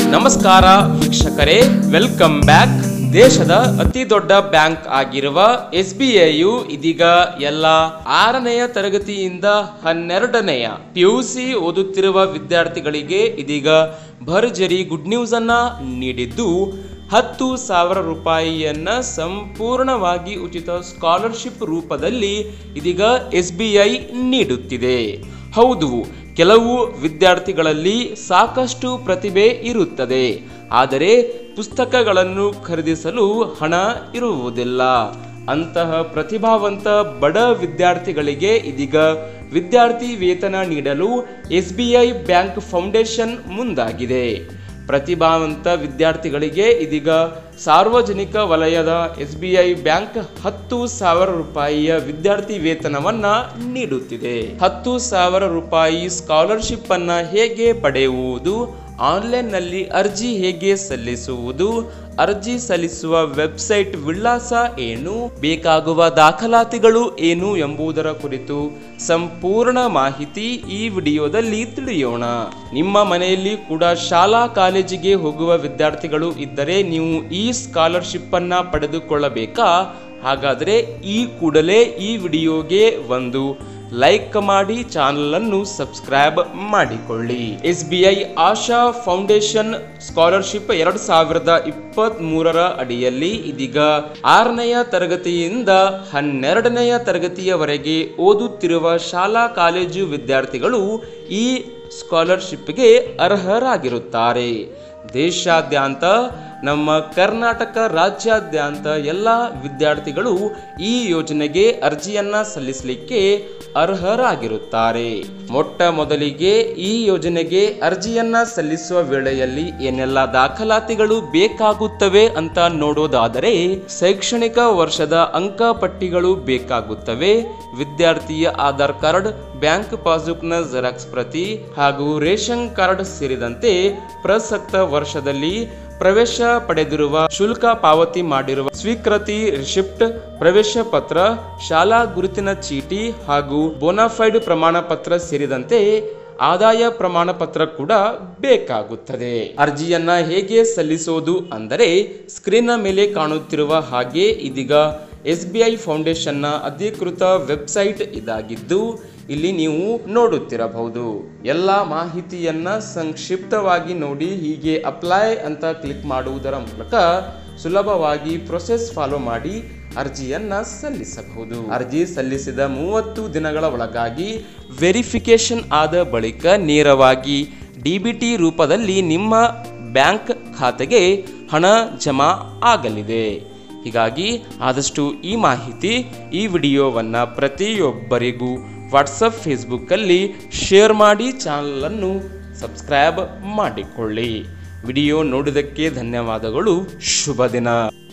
ನಮಸ್ಕಾರ ವೀಕ್ಷಕರೇ welcome back ದೇಶದ ಅತಿ ದೊಡ್ಡ ಬ್ಯಾಂಕ್ ಆಗಿರುವ ಎಸ್ ಬಿ ಐಯು ಇದೀಗ ಎಲ್ಲ ಆರನೆಯ ತರಗತಿಯಿಂದ ಹನ್ನೆರಡನೆಯ ಪಿಯುಸಿ ಓದುತ್ತಿರುವ ವಿದ್ಯಾರ್ಥಿಗಳಿಗೆ ಇದೀಗ ಭರ್ಜರಿ ಗುಡ್ ನ್ಯೂಸ್ ಅನ್ನ ನೀಡಿದ್ದು ಹತ್ತು ಸಾವಿರ ರೂಪಾಯಿಯನ್ನ ಸಂಪೂರ್ಣವಾಗಿ ಉಚಿತ ಸ್ಕಾಲರ್ಶಿಪ್ ರೂಪದಲ್ಲಿ ಇದೀಗ ಎಸ್ ಬಿ ಐ ನೀಡುತ್ತಿದೆ ಹೌದು ಕೆಲವು ವಿದ್ಯಾರ್ಥಿಗಳಲ್ಲಿ ಸಾಕಷ್ಟು ಪ್ರತಿಭೆ ಇರುತ್ತದೆ ಆದರೆ ಪುಸ್ತಕಗಳನ್ನು ಖರೀದಿಸಲು ಹಣ ಇರುವುದಿಲ್ಲ ಅಂತಹ ಪ್ರತಿಭಾವಂತ ಬಡ ವಿದ್ಯಾರ್ಥಿಗಳಿಗೆ ಇದೀಗ ವಿದ್ಯಾರ್ಥಿ ವೇತನ ನೀಡಲು S B I bank foundation ಮುಂದಾಗಿದೆ ಪ್ರತಿಭಾವಂತ ವಿದ್ಯಾರ್ಥಿಗಳಿಗೆ ಇದೀಗ ಸಾರ್ವಜನಿಕ ವಲಯದ ಎಸ್ ಬಿ ಐ ಬ್ಯಾಂಕ್ ಹತ್ತು ಸಾವಿರ ರೂಪಾಯಿಯ ವಿದ್ಯಾರ್ಥಿ ವೇತನವನ್ನ ನೀಡುತ್ತಿದೆ ಹತ್ತು ಸಾವಿರ ರೂಪಾಯಿ ಸ್ಕಾಲರ್ಶಿಪ್ ಅನ್ನ ಹೇಗೆ ಪಡೆಯುವುದು ಆನ್ಲೈನ್ನಲ್ಲಿ ಅರ್ಜಿ ಹೇಗೆ ಸಲ್ಲಿಸುವುದು ಅರ್ಜಿ ಸಲ್ಲಿಸುವ ವೆಬ್ಸೈಟ್ ವಿಳಾಸ ಏನು ಬೇಕಾಗುವ ದಾಖಲಾತಿಗಳು ಏನು ಎಂಬುದರ ಕುರಿತು ಸಂಪೂರ್ಣ ಮಾಹಿತಿ ಈ ವಿಡಿಯೋದಲ್ಲಿ ತಿಳಿಯೋಣ ನಿಮ್ಮ ಮನೆಯಲ್ಲಿ ಕೂಡ ಶಾಲಾ ಕಾಲೇಜಿಗೆ ಹೋಗುವ ವಿದ್ಯಾರ್ಥಿಗಳು ಇದ್ದರೆ ನೀವು ಈ ಸ್ಕಾಲರ್ಶಿಪ್ ಅನ್ನ ಪಡೆದುಕೊಳ್ಳಬೇಕಾ ಹಾಗಾದರೆ ಈ ಕೂಡಲೇ ಈ ವಿಡಿಯೋಗೆ ಒಂದು ಲೈಕ್ ಮಾಡಿ ಚಾನಲ್ ಅನ್ನು ಸಬ್ಸ್ಕ್ರೈಬ್ ಮಾಡಿಕೊಳ್ಳಿ S B I Asha foundation scholarship ಎರಡು ಸಾವಿರದ ಇಪ್ಪತ್ತ್ ಮೂರರ ಅಡಿಯಲ್ಲಿ ಇದೀಗ ಆರನೆಯ ತರಗತಿಯಿಂದ ಹನ್ನೆರಡನೆಯ ತರಗತಿಯವರೆಗೆ ಓದುತ್ತಿರುವ ಶಾಲಾ ಕಾಲೇಜು ವಿದ್ಯಾರ್ಥಿಗಳು ಈ ಸ್ಕಾಲರ್ಶಿಪ್ಗೆ ಅರ್ಹರಾಗಿರುತ್ತಾರೆ ದೇಶಾದ್ಯಂತ ನಮ್ಮ ಕರ್ನಾಟಕ ರಾಜ್ಯಾದ್ಯಂತ ಎಲ್ಲ ವಿದ್ಯಾರ್ಥಿಗಳು ಈ ಯೋಜನೆಗೆ ಅರ್ಜಿಯನ್ನ ಸಲ್ಲಿಸಲಿಕ್ಕೆ ಅರ್ಹರಾಗಿರುತ್ತಾರೆ ಮೊಟ್ಟ ಮೊದಲಿಗೆ ಈ ಯೋಜನೆಗೆ ಅರ್ಜಿಯನ್ನ ಸಲ್ಲಿಸುವ ವೇಳೆಯಲ್ಲಿ ಏನೆಲ್ಲ ದಾಖಲಾತಿಗಳು ಬೇಕಾಗುತ್ತವೆ ಅಂತ ನೋಡೋದಾದರೆ ಶೈಕ್ಷಣಿಕ ವರ್ಷದ ಅಂಕಪಟ್ಟಿಗಳು ಬೇಕಾಗುತ್ತವೆ ವಿದ್ಯಾರ್ಥಿಯ ಆಧಾರ್ ಕಾರ್ಡ್ ಬ್ಯಾಂಕ್ ಪಾಸ್ಬುಕ್ನ ಜೆರಾಕ್ಸ್ ಪ್ರತಿ ಹಾಗೂ ರೇಷನ್ ಕಾರ್ಡ್ ಸೇರಿದಂತೆ ಪ್ರಸಕ್ತ ವರ್ಷದಲ್ಲಿ ಪ್ರವೇಶ ಪಡೆದಿರುವ ಶುಲ್ಕ ಪಾವತಿ ಮಾಡಿರುವ ಸ್ವೀಕೃತಿ ರಿಸಿಪ್ಟ್ ಪ್ರವೇಶ ಪತ್ರ ಶಾಲಾ ಗುರುತಿನ ಚೀಟಿ ಹಾಗೂ ಬೋನಾಫೈಡ್ ಪ್ರಮಾಣ ಪತ್ರ ಸೇರಿದಂತೆ ಆದಾಯ ಪ್ರಮಾಣ ಪತ್ರ ಕೂಡ ಬೇಕಾಗುತ್ತದೆ ಅರ್ಜಿಯನ್ನ ಹೇಗೆ ಸಲ್ಲಿಸೋದು ಅಂದರೆ ಸ್ಕ್ರೀನ್ನ ಮೇಲೆ ಕಾಣುತ್ತಿರುವ ಹಾಗೆ ಇದೀಗ ಎಸ್ ಬಿ ಐ ಫೌಂಡೇಶನ್ನ ಅಧಿಕೃತ ವೆಬ್ಸೈಟ್ ಇದಾಗಿದ್ದು ಇಲ್ಲಿ ನೀವು ನೋಡುತ್ತಿರಬಹುದು ಎಲ್ಲ ಮಾಹಿತಿಯನ್ನ ಸಂಕ್ಷಿಪ್ತವಾಗಿ ನೋಡಿ ಹೀಗೆ ಅಪ್ಲೈ ಅಂತ ಕ್ಲಿಕ್ ಮಾಡುವುದರ ಮೂಲಕ ಸುಲಭವಾಗಿ ಪ್ರೊಸೆಸ್ ಫಾಲೋ ಮಾಡಿ ಅರ್ಜಿಯನ್ನ ಸಲ್ಲಿಸಬಹುದು ಅರ್ಜಿ ಸಲ್ಲಿಸಿದ ಮೂವತ್ತು ದಿನಗಳ ಒಳಗಾಗಿ ವೆರಿಫಿಕೇಶನ್ ಆದ ಬಳಿಕ ನೇರವಾಗಿ ಡಿ ಬಿ ಟಿ ರೂಪದಲ್ಲಿ ನಿಮ್ಮ ಬ್ಯಾಂಕ್ ಖಾತೆಗೆ ಹಣ ಜಮಾ ಆಗಲಿದೆ ಹೀಗಾಗಿ ಆದಷ್ಟು ಈ ಮಾಹಿತಿ ಈ ವಿಡಿಯೋವನ್ನು ಪ್ರತಿಯೊಬ್ಬರಿಗೂ ವಾಟ್ಸಪ್ ಫೇಸ್ಬುಕ್ಕಲ್ಲಿ ಶೇರ್ ಮಾಡಿ ಚಾನಲನ್ನು ಸಬ್ಸ್ಕ್ರೈಬ್ ಮಾಡಿಕೊಳ್ಳಿ ವಿಡಿಯೋ ನೋಡಿದ್ದಕ್ಕೆ ಧನ್ಯವಾದಗಳು ಶುಭ ದಿನ